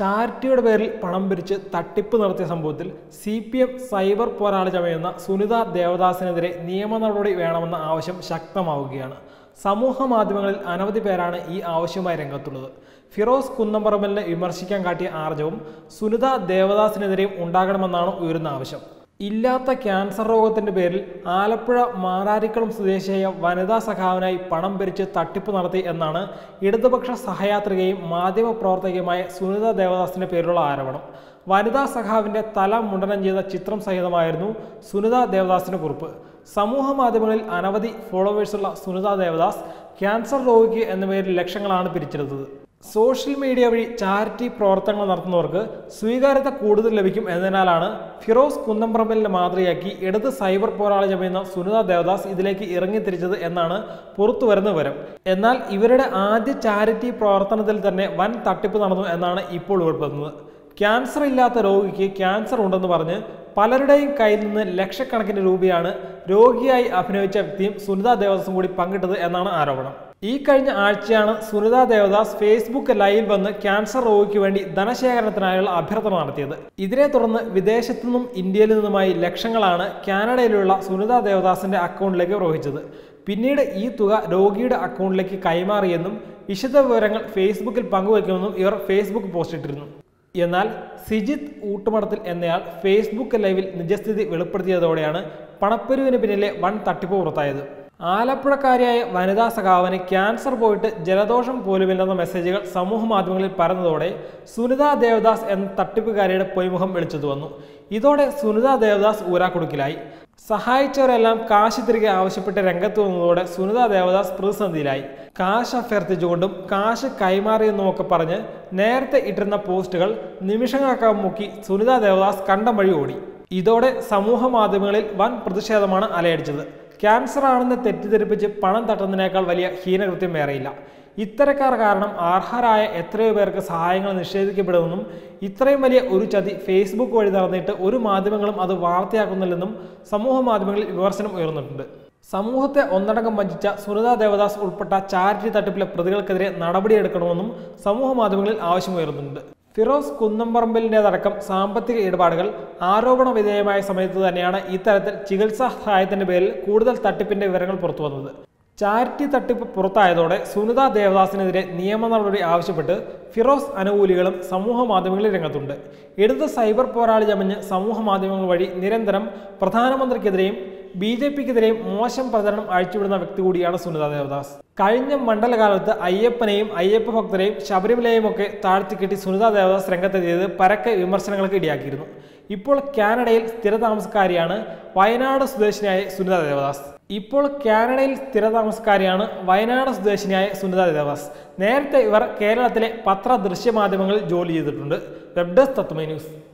ചാരിറ്റിയുടെ പേരിൽ പണം പിരിച്ച് തട്ടിപ്പ് നടത്തിയ സംഭവത്തിൽ സി പി എം സൈബർ പോരാളി ചമയുന്ന സുനിത ദേവദാസിനെതിരെ നിയമ നടപടി വേണമെന്ന ആവശ്യം ശക്തമാവുകയാണ് സമൂഹ മാധ്യമങ്ങളിൽ അനവധി പേരാണ് ഈ ആവശ്യവുമായി രംഗത്തുള്ളത് ഫിറോസ് കുന്നംപറമ്പലിനെ വിമർശിക്കാൻ കാട്ടിയ ആർജവും സുനിത ദേവദാസിനെതിരെയും ഉണ്ടാകണമെന്നാണ് ഉയരുന്ന ആവശ്യം ഇല്ലാത്ത ക്യാൻസർ രോഗത്തിന്റെ പേരിൽ ആലപ്പുഴ മാരാരിക്കുളം സ്വദേശിയായ വനിതാ സഖാവിനായി പണം പിരിച്ച് തട്ടിപ്പ് നടത്തി എന്നാണ് ഇടതുപക്ഷ സഹയാത്രികയും മാധ്യമപ്രവർത്തകയുമായ സുനിത ദേവദാസിന്റെ പേരിലുള്ള ആരോപണം വനിതാ സഖാവിന്റെ തല മുണ്ടനം ചെയ്ത ചിത്രം സഹിതമായിരുന്നു സുനിത ദേവദാസിന്റെ കുറിപ്പ് സമൂഹ മാധ്യമങ്ങളിൽ അനവധി ഫോളോവേഴ്സുള്ള സുനിത ദേവദാസ് ക്യാൻസർ രോഗിക്ക് എന്ന പേരിൽ ലക്ഷങ്ങളാണ് പിരിച്ചെടുത്തത് സോഷ്യൽ മീഡിയ വഴി ചാരിറ്റി പ്രവർത്തനങ്ങൾ നടത്തുന്നവർക്ക് സ്വീകാര്യത കൂടുതൽ ലഭിക്കും എന്നതിനാലാണ് ഫിറോസ് കുന്നംപറമ്പലിനെ മാതൃകയാക്കി ഇടത് സൈബർ പോരാളി ചമയുന്ന സുനിത ദേവദാസ് ഇതിലേക്ക് ഇറങ്ങിത്തിരിച്ചത് എന്നാണ് പുറത്തു വരുന്ന വിവരം എന്നാൽ ഇവരുടെ ആദ്യ ചാരിറ്റി പ്രവർത്തനത്തിൽ തന്നെ വൻ തട്ടിപ്പ് നടന്നു എന്നാണ് ഇപ്പോൾ ഉൾപ്പെടുന്നത് ക്യാൻസർ ഇല്ലാത്ത രോഗിക്ക് ക്യാൻസർ ഉണ്ടെന്ന് പറഞ്ഞ് പലരുടെയും കയ്യിൽ നിന്ന് ലക്ഷക്കണക്കിന് രൂപയാണ് രോഗിയായി അഭിനയിച്ച വ്യക്തിയും സുനിത ദേവദാസും കൂടി പങ്കിട്ടത് എന്നാണ് ആരോപണം ഈ കഴിഞ്ഞ ആഴ്ചയാണ് സുനിത ദേവദാസ് ഫേസ്ബുക്ക് ലൈവിൽ വന്ന് ക്യാൻസർ രോഗിക്ക് വേണ്ടി ധനശേഖരണത്തിനായുള്ള അഭ്യർത്ഥന നടത്തിയത് ഇതിനെ തുടർന്ന് വിദേശത്തു നിന്നും ഇന്ത്യയിൽ നിന്നുമായി ലക്ഷങ്ങളാണ് കാനഡയിലുള്ള സുനിത ദേവദാസിന്റെ അക്കൗണ്ടിലേക്ക് പ്രവഹിച്ചത് പിന്നീട് ഈ തുക രോഗിയുടെ അക്കൗണ്ടിലേക്ക് കൈമാറിയെന്നും വിശദ വിവരങ്ങൾ ഫേസ്ബുക്കിൽ പങ്കുവയ്ക്കുമെന്നും ഇവർ ഫേസ്ബുക്ക് പോസ്റ്റ് ഇട്ടിരുന്നു എന്നാൽ സിജിത്ത് ഊട്ടുമടത്തിൽ എന്നയാൾ ഫേസ്ബുക്ക് ലൈവിൽ നിജസ്ഥിതി വെളിപ്പെടുത്തിയതോടെയാണ് പണപ്പെരുവിന് പിന്നിലെ വൻ തട്ടിപ്പ് പുറത്തായത് ആലപ്പുഴക്കാരിയായ വനിതാ സഖാവിന് ക്യാൻസർ പോയിട്ട് ജലദോഷം പോലുമില്ലെന്ന മെസ്സേജുകൾ സമൂഹ മാധ്യമങ്ങളിൽ പരന്നതോടെ സുനിത ദേവദാസ് എന്ന തട്ടിപ്പുകാരിയുടെ പൊയ്മുഖം വെളിച്ചത് വന്നു ഇതോടെ സുനിത ദേവദാസ് ഊരാക്കുടുക്കിലായി സഹായിച്ചവരെല്ലാം കാശ് തിരികെ ആവശ്യപ്പെട്ട് രംഗത്ത് വന്നതോടെ സുനിത ദേവദാസ് പ്രതിസന്ധിയിലായി കാശ് അഭ്യർത്ഥിച്ചുകൊണ്ടും കാശ് കൈമാറിയെന്നുമൊക്കെ പറഞ്ഞ് നേരത്തെ ഇട്ടിരുന്ന പോസ്റ്റുകൾ നിമിഷങ്ങൾക്കകം മുക്കി സുനിത ദേവദാസ് കണ്ടം വഴി ഓടി ഇതോടെ സമൂഹ മാധ്യമങ്ങളിൽ വൻ പ്രതിഷേധമാണ് അലയടിച്ചത് ക്യാൻസർ ആണെന്ന് തെറ്റിദ്ധരിപ്പിച്ച് പണം തട്ടുന്നതിനേക്കാൾ വലിയ ഹീനകൃത്യം വേറെയില്ല ഇത്തരക്കാർ കാരണം അർഹരായ എത്രയോ പേർക്ക് സഹായങ്ങൾ നിഷേധിക്കപ്പെടുമെന്നും ഇത്രയും വലിയ ഒരു ചതി ഫേസ്ബുക്ക് വഴി നടന്നിട്ട് ഒരു മാധ്യമങ്ങളും അത് വാർത്തയാക്കുന്നില്ലെന്നും സമൂഹ മാധ്യമങ്ങളിൽ വിമർശനം ഉയർന്നിട്ടുണ്ട് സമൂഹത്തെ ഒന്നടങ്കം വഞ്ചിച്ച സുനിത ദേവദാസ് ഉൾപ്പെട്ട ചാരിറ്റി തട്ടിപ്പിലെ പ്രതികൾക്കെതിരെ നടപടിയെടുക്കണമെന്നും സമൂഹ മാധ്യമങ്ങളിൽ ആവശ്യമുയർന്നുണ്ട് ഫിറോസ് കുന്നംപറമ്പലിൻ്റെതടക്കം സാമ്പത്തിക ഇടപാടുകൾ ആരോപണ വിധേയമായ സമയത്ത് തന്നെയാണ് ഇത്തരത്തിൽ ചികിത്സാ സഹായത്തിന്റെ പേരിൽ കൂടുതൽ തട്ടിപ്പിന്റെ വിവരങ്ങൾ പുറത്തു വന്നത് ചാരിറ്റി തട്ടിപ്പ് പുറത്തായതോടെ സുനിത ദേവദാസിനെതിരെ നിയമ നടപടി ആവശ്യപ്പെട്ട് ഫിറോസ് അനുകൂലികളും സമൂഹ മാധ്യമങ്ങളിൽ രംഗത്തുണ്ട് ഇടത് സൈബർ പോരാളി ചമഞ്ഞ് സമൂഹ മാധ്യമങ്ങൾ വഴി നിരന്തരം പ്രധാനമന്ത്രിക്കെതിരെയും ബി ജെ പിക്കെതിരെയും മോശം പ്രചരണം അഴിച്ചുവിടുന്ന വ്യക്തി കൂടിയാണ് സുനിത ദേവദാസ് കഴിഞ്ഞ മണ്ഡലകാലത്ത് അയ്യപ്പനെയും അയ്യപ്പ ഭക്തരെയും ശബരിമലയും ഒക്കെ താഴ്ത്തിക്കെട്ടി സുനിത ദേവദാസ് രംഗത്തെത്തിയത് പരക്കെ വിമർശനങ്ങൾക്ക് ഇടയാക്കിയിരുന്നു ഇപ്പോൾ കാനഡയിൽ സ്ഥിരതാമസക്കാരിയാണ് വയനാട് സ്വദേശിനിയായ സുനിത ദേവദാസ് ഇപ്പോൾ കാനഡയിൽ സ്ഥിരതാമസക്കാരിയാണ് വയനാട് സ്വദേശിനിയായ സുനിത ദേവദാസ് നേരത്തെ ഇവർ കേരളത്തിലെ പത്ര ദൃശ്യമാധ്യമങ്ങളിൽ ജോലി ചെയ്തിട്ടുണ്ട് വെബ് ഡെസ്ക് തത്വമേ ന്യൂസ്